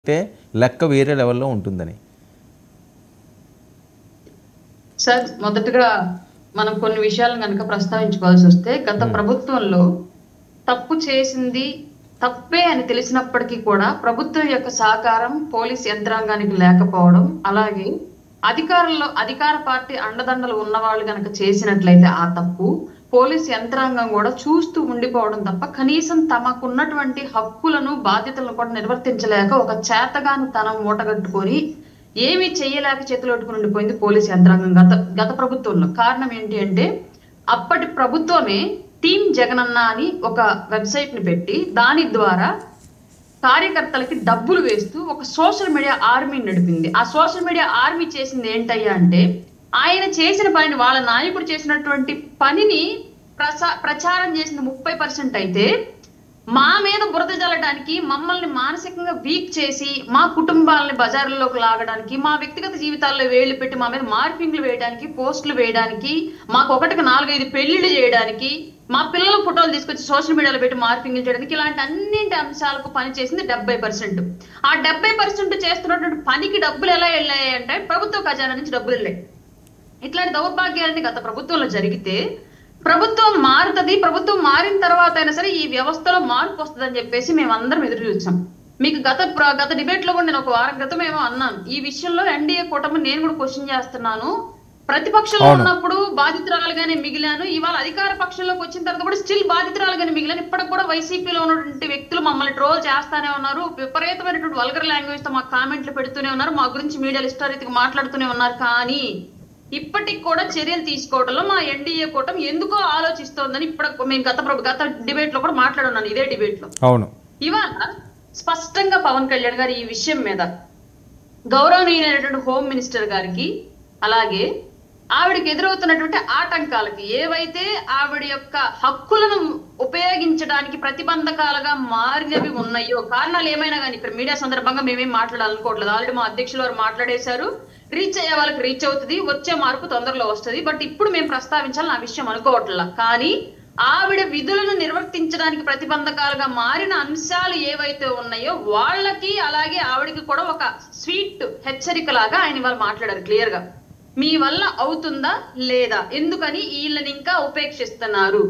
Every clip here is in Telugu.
అంటే లెక్క వేరే లెవెల్లో ఉంటుందని సార్ మొదటగా మనం కొన్ని విషయాలను కనుక ప్రస్తావించుకోవాల్సి వస్తే గత ప్రభుత్వంలో తప్పు చేసింది తప్పే అని తెలిసినప్పటికీ కూడా ప్రభుత్వం యొక్క సహకారం పోలీస్ యంత్రాంగానికి లేకపోవడం అలాగే అధికారంలో అధికార పార్టీ అండదండలు ఉన్న వాళ్ళు కనుక చేసినట్లయితే ఆ తప్పు పోలీస్ యంత్రాంగం కూడా చూస్తూ ఉండిపోవడం తప్ప కనీసం తమకున్నటువంటి హక్కులను బాధ్యతలను కూడా నిర్వర్తించలేక ఒక చేతగాని తనం మూటగట్టుకొని ఏమీ చెయ్యలేక చేతులు పెట్టుకుని ఉండిపోయింది పోలీస్ యంత్రాంగం గత గత ప్రభుత్వంలో కారణం ఏంటి అంటే అప్పటి ప్రభుత్వమే టీం జగనన్న అని ఒక వెబ్సైట్ ని పెట్టి దాని ద్వారా కార్యకర్తలకి డబ్బులు వేస్తూ ఒక సోషల్ మీడియా ఆర్మీని నడిపింది ఆ సోషల్ మీడియా ఆర్మీ చేసింది ఏంటయ్యా అంటే ఆయన చేసిన పనిని వాళ్ళ నాయకుడు చేసినటువంటి పనిని ప్రసా ప్రచారం చేసింది ముప్పై పర్సెంట్ అయితే మా మీద బురద జల్లడానికి మమ్మల్ని మానసికంగా వీక్ చేసి మా కుటుంబాలని బజార్లలోకి లాగడానికి మా వ్యక్తిగత జీవితాల్లో వేళ్లు పెట్టి మా మీద మార్పింగ్లు వేయడానికి పోస్టులు వేయడానికి మాకు ఒకటికి నాలుగైదు పెళ్లిళ్ళు చేయడానికి మా పిల్లల ఫోటోలు తీసుకొచ్చి సోషల్ మీడియాలో పెట్టి మార్పింగ్లు చేయడానికి ఇలాంటి అన్నింటి అంశాలకు పని చేసింది డెబ్బై పర్సెంట్ ఆ డెబ్బై పర్సెంట్ చేస్తున్నటువంటి పనికి డబ్బులు ఎలా వెళ్ళాయి అంటే ప్రభుత్వ ఖజానా నుంచి డబ్బులు వెళ్ళాయి ఇట్లాంటి దౌర్భాగ్యాలని గత ప్రభుత్వంలో జరిగితే ప్రభుత్వం మారుతుంది ప్రభుత్వం మారిన తర్వాత అయినా సరే ఈ వ్యవస్థలో మార్పు వస్తుందని చెప్పేసి మేము అందరం ఎదురు చూసాం మీకు గత ప్ర- గత డిబేట్ లో కూడా నేను ఒక వారం క్రితం ఏమో అన్నాను ఈ విషయంలో ఎన్డీఏ కూటమి నేను కూడా క్వశ్చన్ చేస్తున్నాను ప్రతిపక్షంలో అవును. ఉన్నప్పుడు బాధితురాలుగానే మిగిలాను ఇవాళ అధికార పక్షంలోకి వచ్చిన తర్వాత కూడా స్టిల్ బాధితురాలుగానే మిగిలాను ఇప్పటికి కూడా వైసీపీలో ఉన్నటువంటి వ్యక్తులు మమ్మల్ని ట్రోల్ చేస్తానే ఉన్నారు విపరీతమైనటువంటి వల్గర్ లాంగ్వేజ్ తో మా కామెంట్లు పెడుతూనే ఉన్నారు మా గురించి మీడియాలో ఇష్టారీతిగా మాట్లాడుతూనే ఉన్నారు కానీ ఇప్పటికి కూడా చర్యలు తీసుకోవడంలో మా ఎన్డీఏ కూటమి ఎందుకో ఆలోచిస్తోందని ఇప్పుడు మేము గత ప్రభు- గత డిబేట్ లో కూడా మాట్లాడున్నాను ఇదే డిబేట్ లో అవును ఇవాళ స్పష్టంగా పవన్ కళ్యాణ్ గారు ఈ విషయం మీద గౌరవనీయులైనటువంటి హోమ్ మినిస్టర్ గారికి అలాగే ఆవిడకి ఎదురవుతున్నటువంటి ఆటంకాలకి ఏవైతే ఆవిడ యొక్క హక్కులను ఉపయోగించడానికి ప్రతిబంధకాలుగా మారినవి ఉన్నాయో కారణాలు ఏమైనా కానీ ఇక్కడ మీడియా సందర్భంగా మేమేం మాట్లాడాలనుకోవట్లేదు ఆల్రెడీ మా అధ్యక్షులు వారు మాట్లాడేశారు రీచ్ అయ్యే వాళ్ళకి రీచ్ అవుతుంది వచ్చే మార్పు తొందరలో వస్తుంది బట్ ఇప్పుడు మేము ప్రస్తావించాలని ఆ విషయం అనుకోవట్లా కానీ ఆవిడ విధులను నిర్వర్తించడానికి ప్రతిబంధకాలుగా మారిన అంశాలు ఏవైతే ఉన్నాయో వాళ్ళకి అలాగే ఆవిడకి కూడా ఒక స్వీట్ హెచ్చరిక లాగా ఆయన వాళ్ళు మాట్లాడారు క్లియర్ గా మీ వల్ల అవుతుందా లేదా ఎందుకని వీళ్ళని ఇంకా ఉపేక్షిస్తున్నారు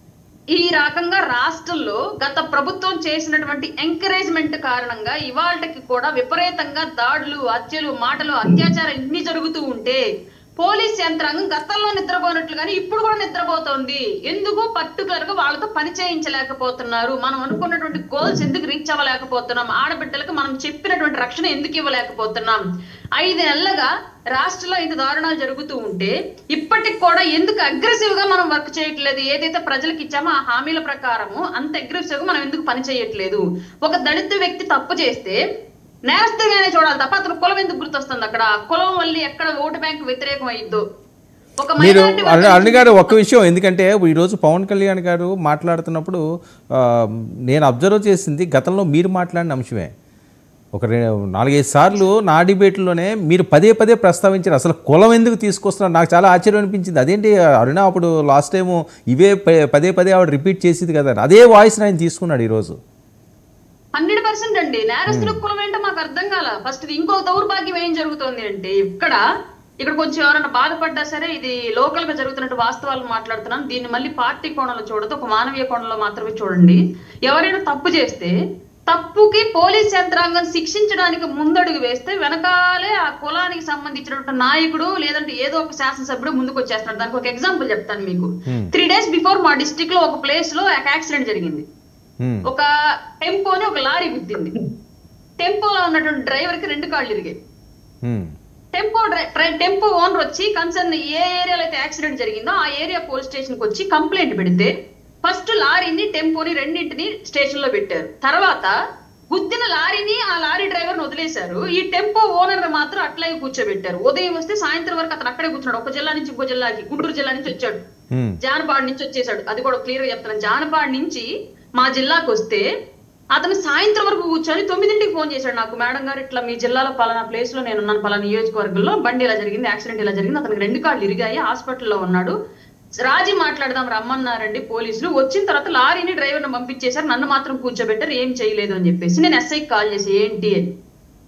ఈ రకంగా రాష్ట్రంలో గత ప్రభుత్వం చేసినటువంటి ఎంకరేజ్మెంట్ కారణంగా ఇవాళకి కూడా విపరీతంగా దాడులు హత్యలు మాటలు అత్యాచారం ఇన్ని జరుగుతూ ఉంటే పోలీస్ యంత్రాంగం గతంలో నిద్రపోయినట్లుగానే ఇప్పుడు కూడా నిద్రపోతోంది ఎందుకు పర్టికులర్ గా వాళ్ళతో పని చేయించలేకపోతున్నారు మనం అనుకున్నటువంటి గోల్స్ ఎందుకు రీచ్ అవ్వలేకపోతున్నాం ఆడబిడ్డలకు మనం చెప్పినటువంటి రక్షణ ఎందుకు ఇవ్వలేకపోతున్నాం ఐదు నెలలుగా రాష్ట్రంలో ఇంత దారుణాలు జరుగుతూ ఉంటే ఇప్పటికి కూడా ఎందుకు అగ్రెసివ్ గా మనం వర్క్ చేయట్లేదు ఏదైతే ప్రజలకు ఇచ్చామో ఆ హామీల ప్రకారము అంత అగ్రెసివ్ గా మనం ఎందుకు పని చేయట్లేదు ఒక దళిత వ్యక్తి తప్పు చేస్తే నేరస్తుగానే చూడాలి తప్ప అతను కులం ఎందుకు గుర్తొస్తుంది అక్కడ ఆ కులం వల్ల ఎక్కడ ఓటు బ్యాంక్ వ్యతిరేకం అయ్యిద్దో ఒక మీరు minority అరుణ వర్గం అరుణ్ గారు ఒక్క విషయం ఎందుకంటే ఈరోజు పవన్ కళ్యాణ్ గారు మాట్లాడుతున్నప్పుడు ఆ, నేను అబ్జర్వ్ చేసింది గతంలో మీరు మాట్లాడిన అంశమే ఒక రె- నాలుగైదు సార్లు నా డిబేట్లోనే మీరు పదే పదే ప్రస్తావించారు అసలు కులం ఎందుకు తీసుకొస్తున్నారు నాకు చాలా ఆశ్చర్యం అనిపించింది అదేంటి అరుణ అప్పుడు లాస్ట్ టైం ఇవే ప- పదే పదే ఆవిడ రిపీట్ చేసేది కదా అదే వాయిస్ ఆయన తీసుకున్నాడు ఈరోజు హండ్రెడ్ పర్సెంట్ అండి నేరస్తుల కులం ఏంటో మాకు అర్థం కాల ఫస్ట్ ఇది ఇంకో దౌర్భాగ్యం ఏం జరుగుతోంది అంటే ఇక్కడ ఇక్కడ కొంచెం ఎవరైనా బాధపడ్డా సరే ఇది లోకల్ గా జరుగుతున్నట్టు వాస్తవాలు మాట్లాడుతున్నాను దీన్ని మళ్ళీ పార్టీ కోణంలో చూడదు ఒక మానవీయ కోణంలో మాత్రమే చూడండి ఎవరైనా తప్పు చేస్తే తప్పుకి పోలీస్ యంత్రాంగం శిక్షించడానికి ముందడుగు వేస్తే వెనకాలే ఆ కులానికి సంబంధించినటువంటి నాయకుడు లేదంటే ఏదో ఒక శాసనసభ్యుడు ముందుకు వచ్చేస్తున్నాడు దానికి ఒక ఎగ్జాంపుల్ చెప్తాను మీకు త్రీ డేస్ బిఫోర్ మా డిస్ట్రిక్ట్ లో ఒక ప్లేస్ లో ఒక యాక్సిడెంట్ జరిగింది హ్మ్. ఒక టెంపోని ఒక లారీ గుద్దింది టెంపోలో ఉన్నటువంటి డ్రైవర్ కి రెండు కాళ్ళు ఇరిగాయి హ్మ్. టెంపో డ్రై- ట్రై- టెంపో ఓనర్ వచ్చి కన్సర్న్ ఏ ఏరియాలో అయితే యాక్సిడెంట్ జరిగిందో ఆ ఏరియా పోలీస్ స్టేషన్ కి వచ్చి కంప్లైంట్ పెడితే ఫస్ట్ లారీని టెంపోని రెండింటిని స్టేషన్ లో పెట్టారు తర్వాత గుద్దిన లారీని ఆ లారీ డ్రైవర్ ని వదిలేశారు ఈ టెంపో ఓనర్ మాత్రం అట్లాగే కూర్చోబెట్టారు ఉదయం వస్తే సాయంత్రం వరకు అతను అక్కడే కూర్చున్నాడు ఒక జిల్లా నుంచి ఇంకో జిల్లాకి గుంటూరు జిల్లా నుంచి వచ్చాడు హ్మ్. జానపాడు నుంచి వచ్చేసాడు అది కూడా క్లియర్ గా చెప్తాను జానపాడు నుంచి మా జిల్లాకు వస్తే అతను సాయంత్రం వరకు కూర్చొని తొమ్మిదింటికి ఫోన్ చేశాడు నాకు మేడం గారు ఇట్లా మీ జిల్లాలో పలానా ప్లేస్ లో నేను ఉన్నాను పలానా నియోజకవర్గంలో బండి ఇలా జరిగింది యాక్సిడెంట్ ఇలా జరిగింది అతనికి రెండు కాళ్ళు ఇరిగాయి హాస్పిటల్లో ఉన్నాడు రాజీ మాట్లాడదాం రమ్మన్నారండి పోలీసులు వచ్చిన తర్వాత లారీని డ్రైవర్ని పంపించేశారు నన్ను మాత్రం కూర్చోబెట్టారు ఏం చేయలేదు అని చెప్పేసి నేను ఎస్ఐకి కాల్ చేసి ఏంటి అని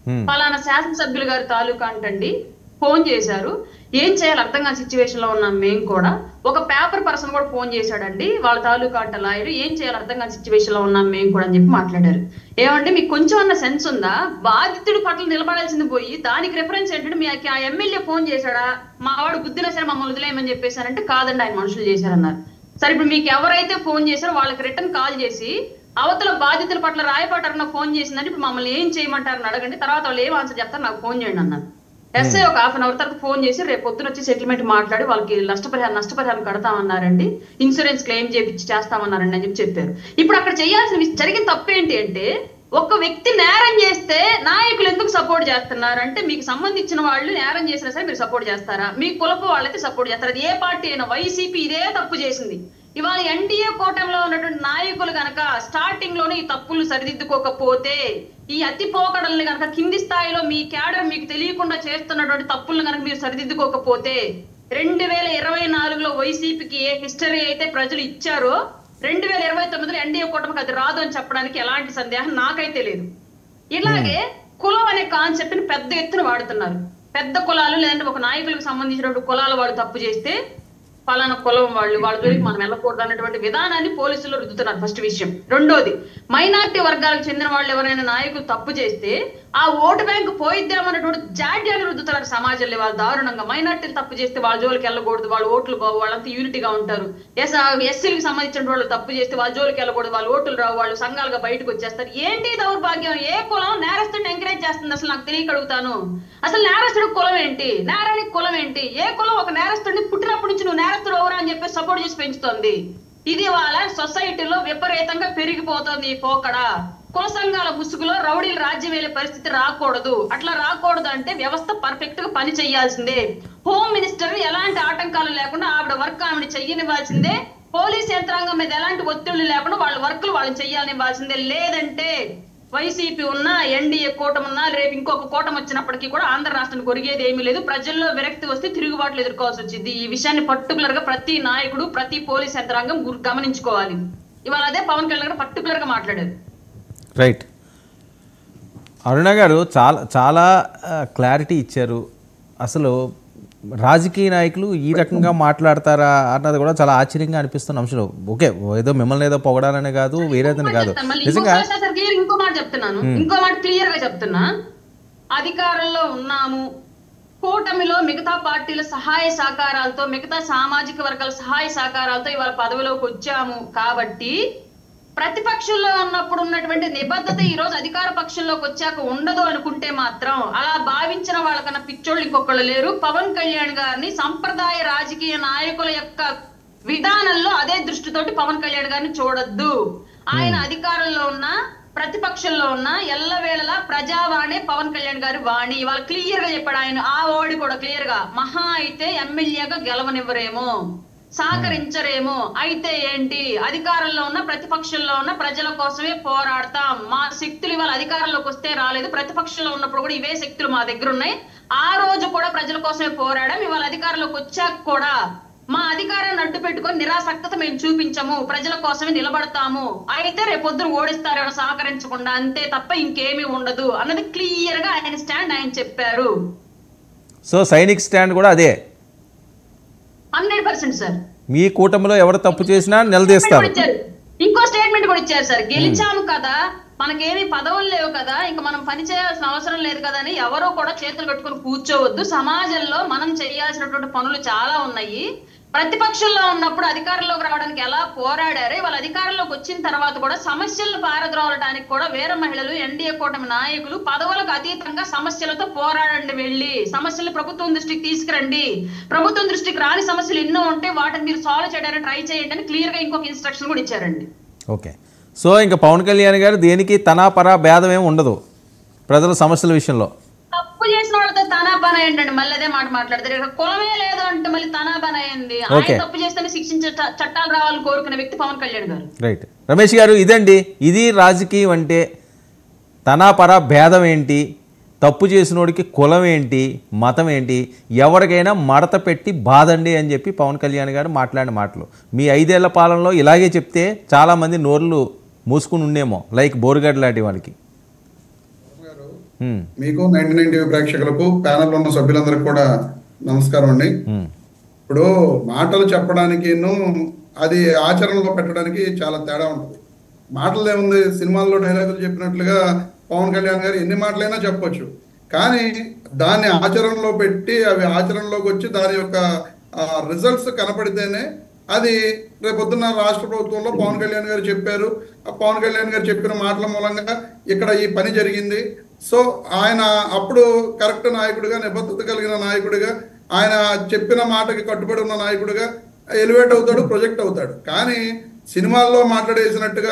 పలానా శాసనసభ్యులు గారి తాలూకా అంటండి ఫోన్ చేశారు ఏం చేయాలి అర్థం కాని సిచ్యువేషన్ లో ఉన్నాం మేము కూడా ఒక పేపర్ పర్సన్ కూడా ఫోన్ చేశాడండి వాళ్ళ తాలూకా అంట లాయర్ ఏం చేయాలి అర్థం కాని సిచ్యువేషన్ లో ఉన్నాం మేము కూడా అని చెప్పి మాట్లాడారు ఏమంటే మీకు కొంచెం అన్న సెన్స్ ఉందా బాధితుడి పట్ల నిలబడాల్సింది పోయి దానికి రిఫరెన్స్ ఏంటంటే మీ ఆ ఎమ్మెల్యే ఫోన్ చేశాడా మా వాడు బుద్ధిన సరే మమ్మల్ని వదిలేయమని చెప్పేశారంటే కాదండి ఆయన మనుషులు చేశారన్నారు సరే ఇప్పుడు మీకు ఎవరైతే ఫోన్ చేశారో వాళ్ళకి రిటర్న్ కాల్ చేసి అవతల బాధితుల పట్ల రాయపాటారన్న ఫోన్ చేసిందని ఇప్పుడు మమ్మల్ని ఏం చేయమంటారని అడగండి తర్వాత వాళ్ళు ఏం ఆన్సర్ చెప్తారు నాకు ఫోన్ చేయండి అన్నారు ఎస్ఐ ఒక హాఫ్ అన్ అవర్ తర్వాత ఫోన్ చేసి రేపు పొద్దున వచ్చి సెటిల్మెంట్ మాట్లాడి వాళ్ళకి నష్టపరిహారం నష్టపరిహారం కడతామన్నారండి ఇన్సూరెన్స్ క్లెయిమ్ చేపించి చేస్తామన్నారండి అని చెప్పి చెప్పారు ఇప్పుడు అక్కడ చేయాల్సిన విష- జరిగిన తప్పు ఏంటి అంటే ఒక వ్యక్తి నేరం చేస్తే నాయకులు ఎందుకు సపోర్ట్ చేస్తున్నారు అంటే మీకు సంబంధించిన వాళ్ళు నేరం చేసినా సరే మీరు సపోర్ట్ చేస్తారా మీ కులపు వాళ్ళైతే సపోర్ట్ చేస్తారు అది ఏ పార్టీ అయినా వైసీపీ ఇదే తప్పు చేసింది ఇవాళ ఎన్డీఏ కూటమిలో ఉన్నటువంటి నాయకులు గనక స్టార్టింగ్ లోనే ఈ తప్పులు సరిదిద్దుకోకపోతే ఈ అతి పోకడల్ని గనక కింది స్థాయిలో మీ క్యాడర్ మీకు తెలియకుండా చేస్తున్నటువంటి తప్పులను గనక మీరు సరిదిద్దుకోకపోతే రెండు వేల ఇరవై నాలుగులో వైసీపీకి ఏ హిస్టరీ అయితే ప్రజలు ఇచ్చారో రెండు వేల ఇరవై తొమ్మిదిలో ఎన్డీఏ కూటమికి అది రాదు అని చెప్పడానికి ఎలాంటి సందేహం నాకైతే లేదు ఇలాగే కులం అనే కాన్సెప్ట్ ని పెద్ద ఎత్తున వాడుతున్నారు పెద్ద కులాలు లేదంటే ఒక నాయకులకు సంబంధించినటువంటి కులాలు వాళ్ళు తప్పు చేస్తే ఫలానా కులం వాళ్ళు వాళ్ళ జోలికి మనం వెళ్ళకూడదు అన్నటువంటి విధానాన్ని పోలీసులు రుద్దుతున్నారు ఫస్ట్ విషయం రెండోది మైనార్టీ వర్గాలకు చెందిన వాళ్ళు ఎవరైనా నాయకులు తప్పు చేస్తే ఆ ఓటు బ్యాంకు పోయిద్దామన్నటువంటి జాడ్యాన్ని రుద్దుతున్నారు సమాజంలో వాళ్ళు దారుణంగా మైనార్టీలు తప్పు చేస్తే వాళ్ళ జోలికి వెళ్ళకూడదు వాళ్ళ ఓట్లు బావు వాళ్ళంతా యూనిటీగా ఉంటారు ఎస్ ఎస్సీలకు సంబంధించిన వాళ్ళు తప్పు చేస్తే వాళ్ళ జోలికి వెళ్ళకూడదు వాళ్ళ ఓట్లు రావు వాళ్ళు సంఘాలుగా బయటకు వచ్చేస్తారు ఏంటి ఈ దౌర్భాగ్యం ఏ కులం నేరస్తుడిని ఎంకరేజ్ చేస్తుంది అసలు నాకు తెలియక అడుగుతాను అసలు నేరస్తుడు కులం ఏంటి నేరానికి కులం ఏంటి ఏ కులం ఒక నేరస్తుడిని పుట్టినప్పటి నుంచి నువ్వు నేరస్తుడు ఎవరా అని చెప్పి సపోర్ట్ చేసి పెంచుతోంది ఇది వాళ్ళ సొసైటీలో విపరీతంగా పెరిగిపోతుంది ఈ పోకడ కుల సంఘాల ముసుగులో రౌడీలు రాజ్యం వెళ్ళే పరిస్థితి రాకూడదు అట్లా రాకూడదు అంటే వ్యవస్థ పర్ఫెక్ట్ గా పని చేయాల్సిందే హోమ్ మినిస్టర్ ఎలాంటి ఆటంకాలు లేకుండా ఆవిడ వర్క్ ఆవిడ చెయ్యనివ్వాల్సిందే పోలీస్ యంత్రాంగం మీద ఎలాంటి ఒత్తిళ్లు లేకుండా వాళ్ళ వర్క్లు వాళ్ళని చెయ్యాలనివ్వాల్సిందే లేదంటే వైసీపీ ఉన్నా ఎన్డీఏ కూటమి ఉన్నా రేపు ఇంకొక కూటమి వచ్చినప్పటికీ కూడా ఆంధ్ర రాష్ట్రానికి ఒరిగేది ఏమీ లేదు ప్రజల్లో విరక్తి వస్తే తిరుగుబాట్లు ఎదుర్కోవాల్సి వచ్చింది ఈ విషయాన్ని పర్టికులర్ గా ప్రతి నాయకుడు ప్రతి పోలీస్ యంత్రాంగం గుర్- గమనించుకోవాలి ఇవాళ అదే పవన్ కళ్యాణ్ గారు పర్టికులర్ గా మాట్లాడారు రైట్ అరుణ గారు చాలా చాలా క్లారిటీ ఇచ్చారు అసలు రాజకీయ నాయకులు ఈ రకంగా మాట్లాడతారా అన్నది కూడా చాలా ఆశ్చర్యంగా అనిపిస్తున్న అంశం ఓకే ఏదో మిమ్మల్ని ఏదో పొగడాలనే కాదు వేరేదని కాదు చెప్తాను. మళ్ళీ నిజంగా ఇంకోసారి సార్ clear ఇంకో మాట చెప్తున్నాను ఇంకో మాట క్లియర్ గా చెప్తున్నా అధికారంలో ఉన్నాము కూటమిలో మిగతా పార్టీల సహాయ సహకారాలతో మిగతా సామాజిక వర్గాల సహాయ సహకారాలతో ఇవాళ పదవిలోకి వచ్చాము కాబట్టి ప్రతిపక్షంలో ఉన్నప్పుడు ఉన్నటువంటి నిబద్ధత ఈ రోజు అధికార పక్షంలోకి వచ్చాక ఉండదు అనుకుంటే మాత్రం అలా భావించిన వాళ్ళకన్నా పిచ్చోళ్ళు ఇంకొకళ్ళు లేరు పవన్ కళ్యాణ్ గారిని సంప్రదాయ రాజకీయ నాయకుల యొక్క విధానంలో అదే దృష్టితోటి పవన్ కళ్యాణ్ గారిని చూడొద్దు ఆయన అధికారంలో ఉన్న ప్రతిపక్షంలో ఉన్న ఎల్లవేళలా ప్రజావాణి పవన్ కళ్యాణ్ గారి వాణి ఇవాళ క్లియర్ గా చెప్పాడు ఆయన ఆ ఓడి కూడా క్లియర్ గా మహా అయితే ఎమ్మెల్యేగా గెలవనివ్వరేమో సహకరించరేమో అయితే ఏంటి అధికారంలో ఉన్న ప్రతిపక్షంలో ఉన్న ప్రజల కోసమే పోరాడతాం మా శక్తులు ఇవాళ అధికారంలోకి వస్తే రాలేదు ప్రతిపక్షంలో ఉన్నప్పుడు కూడా ఇవే శక్తులు మా దగ్గర ఉన్నాయి ఆ రోజు కూడా ప్రజల కోసమే పోరాడాం ఇవాళ అధికారంలోకి వచ్చాక కూడా మా అధికారాన్ని అడ్డు పెట్టుకొని నిరాసక్తత మేము చూపించము ప్రజల కోసమే నిలబడతాము అయితే రేపొద్దున ఓడిస్తారేమో సహకరించకుండా అంతే తప్ప ఇంకేమీ ఉండదు అన్నది క్లియర్ గా ఆయన స్టాండ్ ఆయన చెప్పారు సో సైనిక్ స్టాండ్ కూడా అదే హండ్రెడ్ పర్సెంట్ సార్ మీ కూటమిలో ఎవరు తప్పు చేసినా నిలదీస్తారు కూడా ఇచ్చారు. ఇంకో స్టేట్మెంట్ కూడా ఇచ్చారు సార్ గెలిచాము కదా మనకేమి పదవులు లేవు కదా ఇంకా మనం పని చేయాల్సిన అవసరం లేదు కదా అని ఎవరో కూడా చేతులు కట్టుకొని కూర్చోవద్దు సమాజంలో మనం చేయాల్సినటువంటి పనులు చాలా ఉన్నాయి ప్రతిపక్షంలో ఉన్నప్పుడు అధికారంలోకి రావడానికి ఎలా పోరాడారో వాళ్ళ అధికారంలోకి వచ్చిన తర్వాత కూడా సమస్యలను పారద్రోలడానికి కూడా వేరే మహిళలు ఎన్డీఏ కూటమి నాయకులు పదవులకు అతీతంగా సమస్యలతో పోరాడండి వెళ్ళి సమస్యలు ప్రభుత్వం దృష్టికి తీసుకురండి ప్రభుత్వం దృష్టికి రాని సమస్యలు ఎన్నో ఉంటే వాటిని మీరు సాల్వ్ చేయడానికి ట్రై చేయండి అని క్లియర్ గా ఇంకొక ఇన్స్ట్రక్షన్ కూడా ఇచ్చారండి ఓకే సో ఇంకా పవన్ కళ్యాణ్ గారు దేనికి తనా పరా భేదం ఏమి ఉండదు ప్రజల సమస్యల విషయంలో తప్పు చేసిన వాళ్ళతో తనా పన ఏంటండి మళ్ళీ అదే మాట మాట్లాడతారు ఇక్కడ కులమే లేదు అంటే మళ్ళీ తనా పన అయింది ఆయన Okay. తప్పు చేస్తేనే శిక్షించే చ- చట్టాలు రావాలని కోరుకునే వ్యక్తి పవన్ కళ్యాణ్ గారు రైట్ రమేష్ గారు ఇదండి ఇది రాజకీయం అంటే తనా పరా భేదం ఏంటి తప్పు చేసినోడికి కులం ఏంటి మతం ఏంటి ఎవరికైనా మడత పెట్టి బాధండి అని చెప్పి పవన్ కళ్యాణ్ గారు మాట్లాడిన మాటలు మీ ఐదేళ్ల పాలనలో ఇలాగే చెప్తే చాలామంది నోర్లు మూసుకుని ఉండేమో లైక్ బోరుగడ్డ లాంటి వాళ్ళకి ఉమ్, మీకు నైన్టీ నైన్ టీవీ ప్రేక్షకులకు ప్యానెల్ ఉన్న సభ్యులందరికీ కూడా నమస్కారం అండి ఉమ్, ఇప్పుడు మాటలు చెప్పడానికి అది ఆచరణలో పెట్టడానికి చాలా తేడా ఉంటుంది మాటలు ఏముంది సినిమాల్లో డైలాగులు చెప్పినట్లుగా పవన్ కళ్యాణ్ గారు ఎన్ని మాటలైనా చెప్పొచ్చు కానీ దాన్ని ఆచరణలో పెట్టి అవి ఆచరణలోకి వచ్చి దాని యొక్క రిజల్ట్స్ కనపడితేనే అది రేపొద్దున్న రాష్ట్ర ప్రభుత్వంలో పవన్ కళ్యాణ్ గారు చెప్పారు ఆ పవన్ కళ్యాణ్ గారు చెప్పిన మాటల మూలంగా ఇక్కడ ఈ పని జరిగింది సో ఆయన అప్పుడు కరెక్ట్ నాయకుడిగా నిబద్ధత కలిగిన నాయకుడిగా ఆయన చెప్పిన మాటకి కట్టుబడి ఉన్న నాయకుడిగా ఎలివేట్ అవుతాడు ప్రొజెక్ట్ అవుతాడు కానీ సినిమాల్లో మాట్లాడేసినట్టుగా